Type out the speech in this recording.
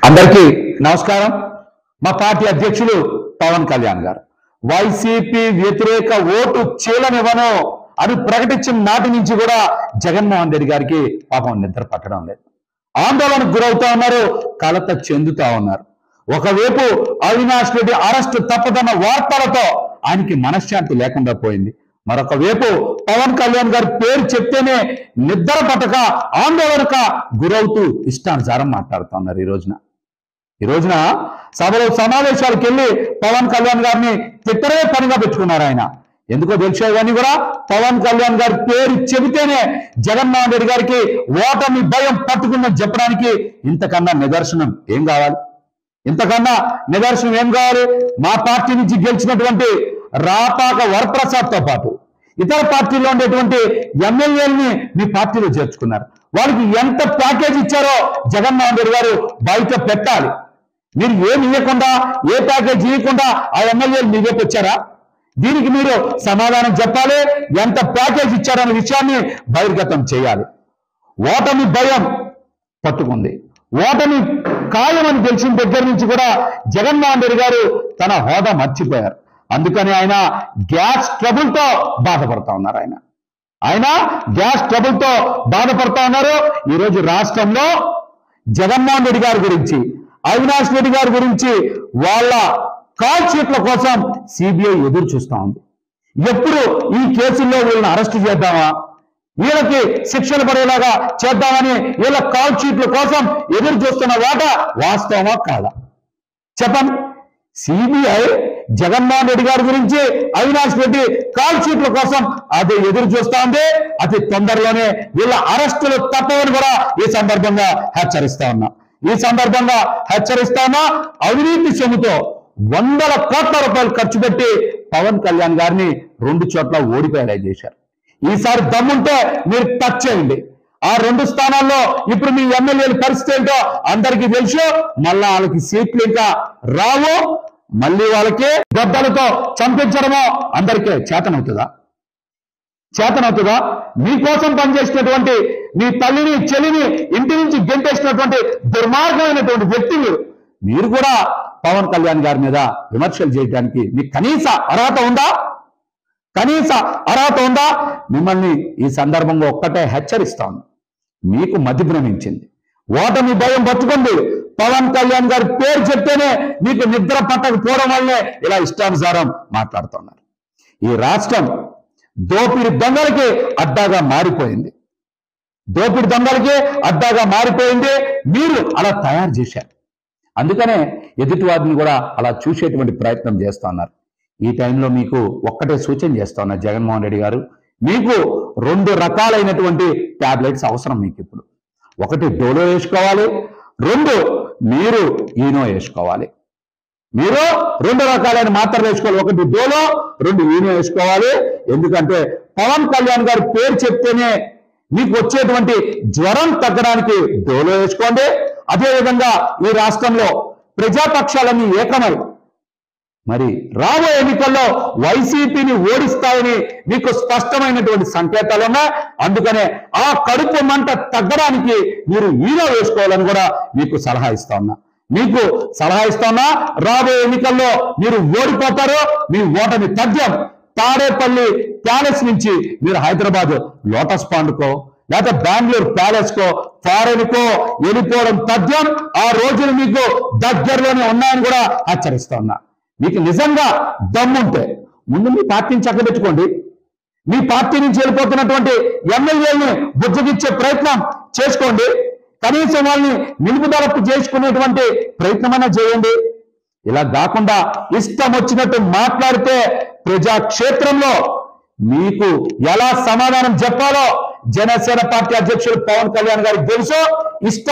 అందరికీ నమస్కారం మా పార్టీ అధ్యక్షులు పవన్ కళ్యాణ్ గారు వైసీపీ వ్యతిరేక ఓటు చీలనివ్వను అని ప్రకటించిన నాటి నుంచి కూడా జగన్మోహన్ రెడ్డి గారికి పాపం నిద్ర పట్టడం లేదు ఆందోళనకు గురవుతా ఉన్నారు కలత చెందుతా ఉన్నారు ఒకవైపు అవినాష్ రెడ్డి అరెస్టు తప్పదన్న వార్తలతో ఆయనకి మనశ్శాంతి లేకుండా పోయింది మరొక వైపు పవన్ కళ్యాణ్ గారి పేరు చెప్తేనే నిద్ర పట్టక ఆందోళనక గురవుతూ ఇష్టానుసారం మాట్లాడుతా ఉన్నారు ఈ రోజున ఈ రోజున సభలో సమావేశాలకు వెళ్ళి పవన్ కళ్యాణ్ గారిని తిట్టరే పనిగా పెట్టుకున్నారు ఆయన ఎందుకో తెలిసే కానీ కూడా పవన్ కళ్యాణ్ గారి పేరు చెబితేనే జగన్మోహన్ రెడ్డి గారికి ఓటమి భయం పట్టుకుందని చెప్పడానికి ఇంతకన్నా నిదర్శనం ఏం కావాలి ఇంతకన్నా నిదర్శనం ఏం కావాలి మా పార్టీ నుంచి గెలిచినటువంటి రాపాక వరప్రసాద్ తో పాటు ఇతర పార్టీలో ఉండేటువంటి ఎమ్మెల్యేలని మీ పార్టీలో చేర్చుకున్నారు వాళ్ళకి ఎంత ప్యాకేజ్ ఇచ్చారో జగన్మోహన్ రెడ్డి గారు బయట పెట్టాలి మీరు ఏమి ఇవ్వకుండా ఏ ప్యాకేజ్ ఇవ్వకుండా ఆ ఎమ్మెల్యేలు మీ వైపు వచ్చారా దీనికి మీరు సమాధానం చెప్పాలి ఎంత ప్యాకేజ్ ఇచ్చారనే విషయాన్ని బహిర్గతం చేయాలి ఓటమి భయం పట్టుకుంది ఓటమి ఖాయమని తెలిసిన దగ్గర నుంచి కూడా జగన్మోహన్ రెడ్డి గారు తన హోదా మర్చిపోయారు అందుకని ఆయన గ్యాస్ ట్రబుల్ తో బాధపడతా ఉన్నారు ఆయన ఆయన గ్యాస్ ట్రబుల్ తో బాధపడతా ఉన్నారు ఈరోజు రాష్ట్రంలో జగన్మోహన్ రెడ్డి గారి గురించి అవినాష్ రెడ్డి గారి గురించి వాళ్ళ కాల్ షీట్ల కోసం సిబిఐ ఎదురు చూస్తా ఉంది ఎప్పుడు ఈ కేసుల్లో వీళ్ళని అరెస్ట్ చేద్దామా వీళ్ళకి శిక్షలు పడేలాగా చేద్దామని వీళ్ళ కాల్ షీట్ల కోసం ఎదురు చూస్తున్న వాట వాస్తవమా కాదా చెప్పండి సిబిఐ జగన్మోహన్ రెడ్డి గారి గురించి అవినాష్ రెడ్డి కాల్ షీట్ల కోసం అది ఎదురు చూస్తా ఉంది అతి తొందరలోనే వీళ్ళ అరెస్టులు తప్పవని కూడా ఈ సందర్భంగా హెచ్చరిస్తా ఉన్నా ఈ సందర్భంగా హెచ్చరిస్తా ఉన్నా అవినీతి సొమ్ముతో వందల కోట్ల రూపాయలు ఖర్చు పెట్టి పవన్ కళ్యాణ్ గారిని రెండు చోట్ల ఓడిపోయేలా చేశారు ఈసారి దమ్ముంటే మీరు టచ్ చేయండి ఆ రెండు స్థానాల్లో ఇప్పుడు మీ ఎమ్మెల్యేల పరిస్థితి ఏంటో అందరికీ తెలుసు మళ్ళా వాళ్ళకి సీట్లు ఇంకా రావు మళ్ళీ వాళ్ళకి గొడ్డలతో చంపించడమో అందరికీ చేతనవుతుందా చేతనవుతుందా మీకోసం పనిచేసినటువంటి మీ తల్లిని చెల్లిని ఇంటి నుంచి గెంటేసినటువంటి దుర్మార్గమైనటువంటి వ్యక్తులు మీరు కూడా పవన్ కళ్యాణ్ గారి మీద విమర్శలు చేయడానికి మీకు కనీస అర్హత ఉందా కనీస అర్హత ఉందా మిమ్మల్ని ఈ సందర్భంగా ఒక్కటే హెచ్చరిస్తాను మీకు మతి భ్రమించింది ఓటమి భయం పట్టుకుంది పవన్ కళ్యాణ్ గారి పేరు చెప్తేనే మీకు నిద్ర పట్టకపోవడం వల్లే ఇలా ఇష్టానుసారం మాట్లాడుతున్నారు ఈ రాష్ట్రం దోపిడి దొంగలకి అడ్డాగా మారిపోయింది దోపిడి దొంగలకి అడ్డాగా మారిపోయింది మీరు అలా తయారు చేశారు అందుకనే ఎదుటివారిని కూడా అలా చూసేటువంటి ప్రయత్నం చేస్తా ఉన్నారు ఈ టైంలో మీకు ఒక్కటే సూచన చేస్తా ఉన్నారు జగన్మోహన్ రెడ్డి గారు మీకు రెండు రకాలైనటువంటి టాబ్లెట్స్ అవసరం మీకు ఇప్పుడు ఒకటి డోలో వేసుకోవాలి రెండు మీరు ఈనో వేసుకోవాలి మీరు రెండు రకాలైన మాత్రలు వేసుకోవాలి ఒకటి డోలో రెండు ఈనో వేసుకోవాలి ఎందుకంటే పవన్ కళ్యాణ్ గారి పేరు చెప్తేనే మీకు వచ్చేటువంటి జ్వరం తగ్గడానికి డోలో వేసుకోండి అదేవిధంగా ఈ రాష్ట్రంలో ప్రజాపక్షాలన్నీ ఏకమై మరి రాబోయే ఎన్నికల్లో వైసీపీని ఓడిస్తాయని మీకు స్పష్టమైనటువంటి సంకేతాలు ఉన్నాయి అందుకనే ఆ కడుపు మంట తగ్గడానికి మీరు ఈలో వేసుకోవాలని కూడా మీకు సలహా ఇస్తా ఉన్నా మీకు సలహా ఇస్తా ఉన్నా రాబోయే ఎన్నికల్లో మీరు ఓడిపోతారు మీ ఓటమి తథ్యం తాడేపల్లి ప్యాలెస్ నుంచి మీరు హైదరాబాద్ లోటస్ పాండ్కో లేకపోతే బెంగళూరు ప్యాలెస్ కో ఫారెన్ కో వెళ్ళిపోవడం తథ్యం ఆ రోజులు మీకు దగ్గరలోనే ఉన్నాయని కూడా హెచ్చరిస్తా ఉన్నా మీకు నిజంగా దమ్ముంటే ముందు మీ పార్టీని చక్కబెట్టుకోండి మీ పార్టీ నుంచి వెళ్ళిపోతున్నటువంటి ఎమ్మెల్యేలని బుజ్జగిచ్చే ప్రయత్నం చేసుకోండి కనీసం వాళ్ళని నిలుపుదలకు చేసుకునేటువంటి ప్రయత్నమైనా చేయండి ఇలా కాకుండా ఇష్టం వచ్చినట్టు మాట్లాడితే ప్రజాక్షేత్రంలో మీకు ఎలా సమాధానం చెప్పాలో జనసేన పార్టీ అధ్యక్షులు పవన్ కళ్యాణ్ గారికి తెలుసు ఇష్టం